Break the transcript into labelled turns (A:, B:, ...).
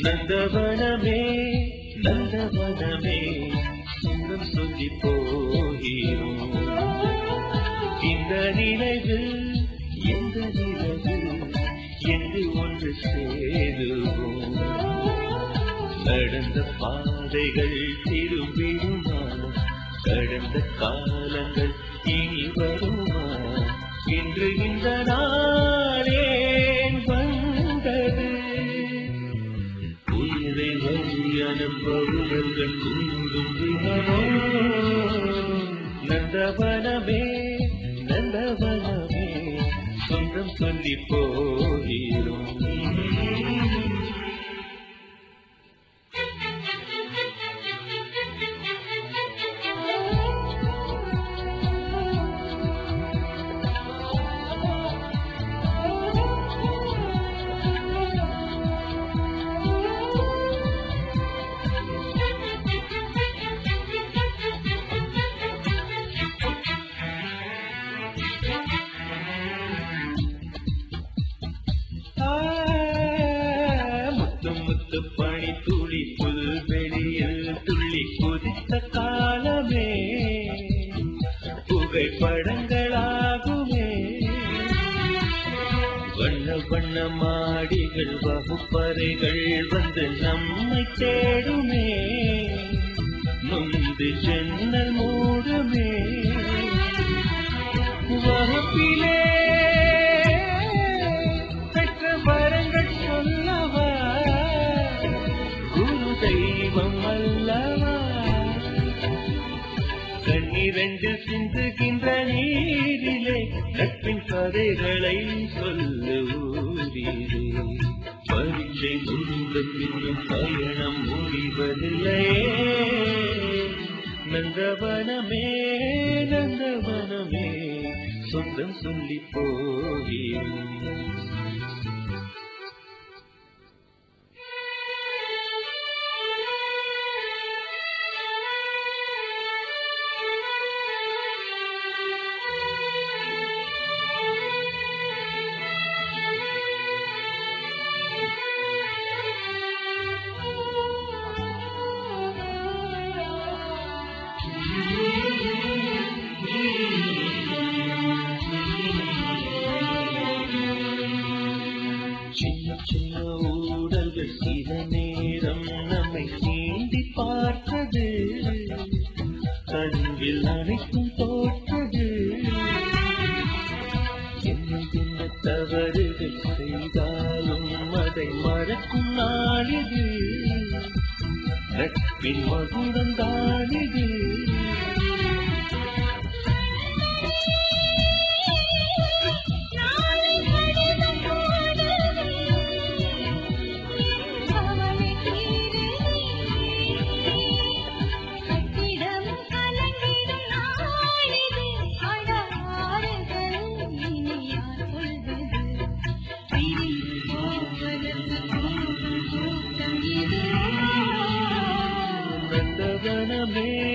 A: நந்தவனமே நந்தவனமே சொந்தம் சொல்லி போகிறோம் இந்த நினைவு எந்த நினைவு என்று ஒன்று சேருவோம் நடந்த பாதைகள் திரும்பிடுமா கடந்த காலங்கள் இனி வருமா இன்று இந்த நாளே வந்தது உயிரை வழி அனுபவங்கள் கூடும் தினமோ நந்தவனமே நந்தவனமே சொந்தம் சொல்லி போகிறோம் ஆ, முத்து முத்து பனி துளி புல்வெளியில் துள்ளி குதித்த காலமே புகைப்படங்களாகுமே வண்ண வண்ண மாடிகள் வகுப்பறைகள் வந்து நம்மை தேடுமே நொந்து ஜன்னல் மூடுமே வகுப்பிலே பெற்ற வரங்கள் சொல்லவா குரு தெய்வம் அல்லவா கண்ணிரண்டு சிந்துகின்ற நீரிலே கற்பின் கதைகளை சொல்லுவீரே பரீட்சை முடிந்த பின்னும் பயணம் முடிவதில்லையே நந்தவனமே நந்தவனமே சொந்தம் சொல்லி போகிறோம் சின்ன சின்ன ஊடல்கள் சில நேரம் நம்மை நீந்தி பார்த்தது கண்ணில் அனைத்தும் தோற்றது என்ன என்ன தவறுகள் செய்தாலும் அதை மறக்கும் நாளிது நட்பின் மகுடம் தானிது நந்தவனமே